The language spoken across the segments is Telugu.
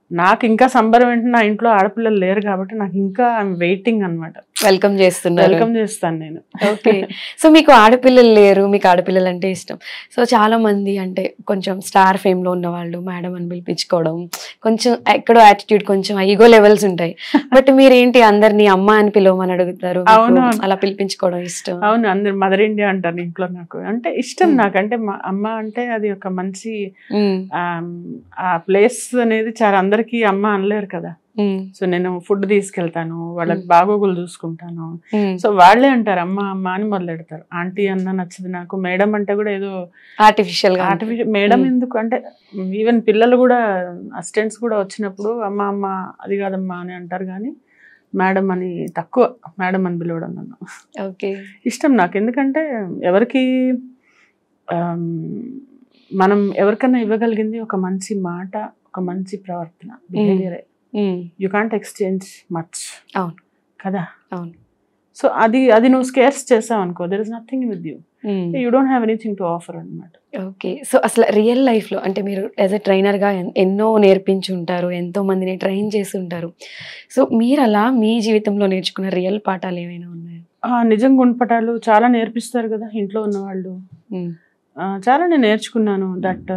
నాకు ఇంకా సంబరం ఏంటంటే నా ఇంట్లో ఆడపిల్లలు లేరు కాబట్టి నాకు ఇంకా ఐఎమ్ వెయిటింగ్ అనమాట వెల్కమ్ చేస్తున్నారు వెల్కమ్ చేస్తాను నేను ఓకే సో మీకు ఆడపిల్లలు లేరు మీకు ఆడపిల్లలు అంటే ఇష్టం సో చాలా మంది అంటే కొంచెం స్టార్ ఫేమ్ లో ఉన్న వాళ్ళు మేడం అని పిలిపించుకోవడం కొంచెం ఎక్కడో యాటిట్యూడ్ కొంచెం ఈగో లెవెల్స్ ఉంటాయి బట్ మీరేంటి అందరినీ అమ్మ అని పిలవమని అడుగుతారు మీకు అవును. అలా పిలిపించుకోవడం ఇష్టం అవును అందరు మదర్ ఇండియా అంటారు ఇంట్లో నాకు అంటే ఇష్టం Hmm. నాకు అంటే మా అమ్మ అంటే అది ఒక మంచి ఉమ్, ఆమ్, ఆ ప్లేస్ అనేది చాలా అందరికీ అమ్మ అనలేరు కదా ఉమ్, సో నేను ఫుడ్ తీసుకెళ్తాను వాళ్ళకి Hmm. బాగోగులు చూసుకుంటాను ఉమ్. సో వాళ్ళే అంటారు అమ్మ అమ్మ అని మొదలెడతారు ఆంటీ అన్న నచ్చదు నాకు మేడం అంటే కూడా ఏదో ఆర్టిఫిషియల్ గా ఆర్టిఫిషియల్ మేడం Hmm. ఎందుకు అంటే ఈవెన్ పిల్లలు కూడా అసిస్టెంట్స్ కూడా వచ్చినప్పుడు అమ్మ అమ్మ అది కాదమ్మా అని అంటారు కానీ మేడం అని తక్కువ మేడం అని పిలవడం నన్ను ఓకే ఇష్టం నాకు ఎందుకంటే ఎవరికి ఆమ్, మనం ఎవరికన్నా ఇవ్వగలిగింది ఒక మంచి మాట ఒక మంచి ప్రవర్తన behaviour um, you can't exchange much అవును. కదా అవును. సో అది అది నువ్వు స్కేర్స్ చేసావు అనుకో there is nothing with you um. You don't have anything to offer అనమాట ఓకే సో అసలు రియల్ లైఫ్లో అంటే మీరు యాజ్ ఎ ట్రైనర్గా ఎన్నో నేర్పించి ఉంటారు ఎంతో మందిని ట్రైన్ చేసి ఉంటారు సో మీరు అలా మీ జీవితంలో నేర్చుకున్న రియల్ పాఠాలు ఏమైనా ఉన్నాయా ఆ, నిజం గుణపటాలు చాలా నేర్పిస్తారు కదా ఇంట్లో ఉన్న వాళ్ళు ఉమ్, ఆ, చాలా నేను నేర్చుకున్నాను దట్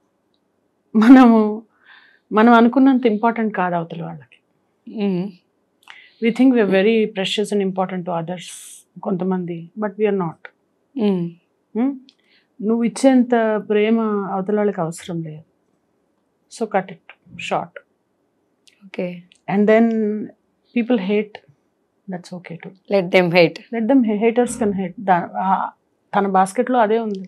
మనము మనం అనుకున్నంత ఇంపార్టెంట్ కాదు అవతల వాళ్ళకి um, we think we're very precious and important to others కొంతమంది బట్ వీఆర్ నాట్ ఉమ్, నువ్వు ఇచ్చేంత ప్రేమ అవతల వాళ్ళకి అవసరం లేదు so cut it short okay and then people hate that's okay to let them hate let them haters can hate తన బాస్కెట్లో అదే ఉంది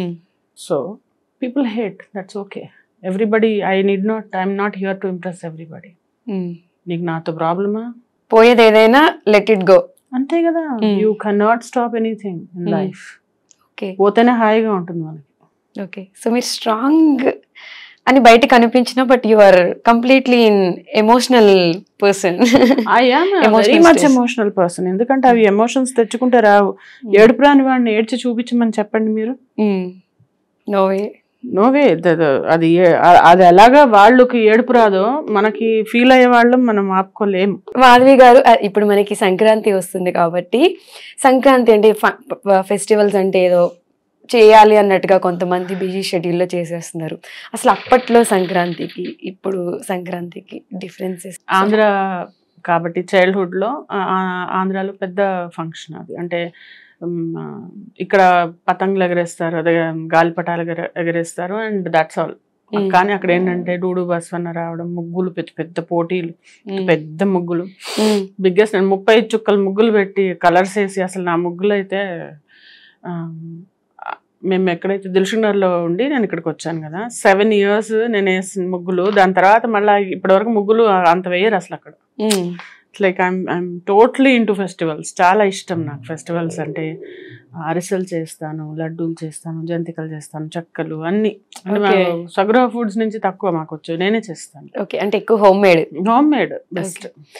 so people hate that's okay everybody I need not I'm not here to impress everybody నీకు నాతో ప్రాబ్లమా పోయేది ఏదైనా లెట్ ఇట్ గో అంతే కదా Hmm. You can not stop anything in Hmm. Life okay పోతేనే హాయిగా ఉంటుంది మనకి ఓకే సో మీరు స్ట్రాంగ్ అని బయట కనిపించిన but you are completely an emotional person I am very Emotional much stress. Emotional person ఎందుకంటే అవి ఎమోషన్స్ తెచ్చుకుంటే రావు ఏడుపు రాని వాడిని ఏడ్చి చూపించమని చెప్పండి మీరు నో వే నో వే అది ఏ- ఆ- అది ఎలాగా వాళ్ళకి ఏడుపు రాదో మనకి ఫీల్ అయ్యే వాళ్ళం మనం ఆపుకోలేము మాధవి గారు అ, ఇప్పుడు మనకి సంక్రాంతి వస్తుంది కాబట్టి సంక్రాంతి అంటే ఫెస్టివల్స్ అంటే ఏదో చేయాలి అన్నట్టుగా కొంతమంది బిజీ షెడ్యూల్లో చేసేస్తున్నారు అసలు అప్పట్లో సంక్రాంతికి ఇప్పుడు సంక్రాంతికి డిఫరెన్సెస్ ఆంధ్ర కాబట్టి చైల్డ్హుడ్ లో ఆ- ఆ- ఆంధ్రాలో పెద్ద ఫంక్షన్ అది అంటే ఉమ్, ఆ, ఇక్కడ పతంగులు ఎగరేస్తారు అదే గాలిపటాలు ఎగర- ఎగరేస్తారు అండ్ దట్స్ ఆల్ కానీ అక్కడ ఏంటంటే డూడు బస్వన్న రావడం ముగ్గులు పెద్ద పెద్ద పోటీలు పెద్ద ముగ్గులు బిగ్గెస్ట్ నేను ముప్పై చుక్కలు ముగ్గులు పెట్టి కలర్స్ వేసి అసలు నా ముగ్గులు అయితే ఆ, మేము ఎక్కడైతే దిల్షునర్లో ఉండి నేను ఇక్కడికి వచ్చాను కదా సెవెన్ ఇయర్స్ నేను వేసిన ముగ్గులు దాని తర్వాత మళ్ళీ ఇప్పటివరకు ముగ్గులు అంత వేయరు అసలు అక్కడ like I'm I'm totally into festivals చాలా ఇష్టం నాకు ఫెస్టివల్స్ అంటే అరిసెలు చేస్తాను లడ్డూలు చేస్తాను జంతికలు చేస్తాను చెక్కలు అన్ని అంటే Okay. మా సగ్రహ ఫుడ్స్ నుంచి తక్కువ మాకు వచ్చు నేనే చేస్తాను ఓకే అంటే ఎక్కువ homemade homemade best